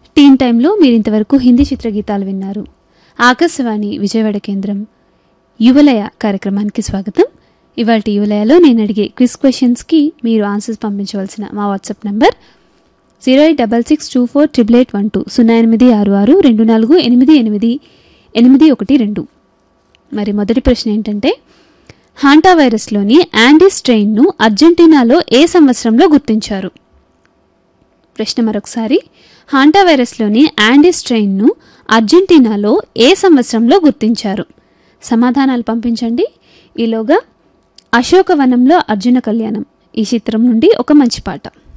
టీన్ టైంలో మీరు ఇంతవరకు హిందీ చిత్రగీతాలు విన్నారు ఆకాశవాణి విజయవాడ కేంద్రం యువలయ కార్యక్రమానికి స్వాగతం ఇవాళ యువలయలో నేను అడిగే క్విజ్ క్వశ్చన్స్కి మీరు ఆన్సర్స్ పంపించవలసిన మా WhatsApp number zero eight double six two four triple eight one two సున్నా ఎనిమిది ఆరు ఆరు రెండు నాలుగు ఎనిమిది ఎనిమిది ఎనిమిది ఒకటి రెండు మరి మొదటి ప్రశ్న ఏంటంటే హాంటా వైరస్లోని యాండీస్ స్ట్రెయిన్ను అర్జెంటీనాలో ఏ సంవత్సరంలో గుర్తించారు ప్రశ్న మరొకసారి హాంటా వైరస్లోని యాండీస్ స్ట్రెయిన్ను అర్జెంటీనాలో ఏ సంవత్సరంలో గుర్తించారు సమాధానాలు పంపించండి ఈలోగా అశోకవనంలో అర్జున కళ్యాణం ఈ చిత్రం నుండి ఒక మంచి పాట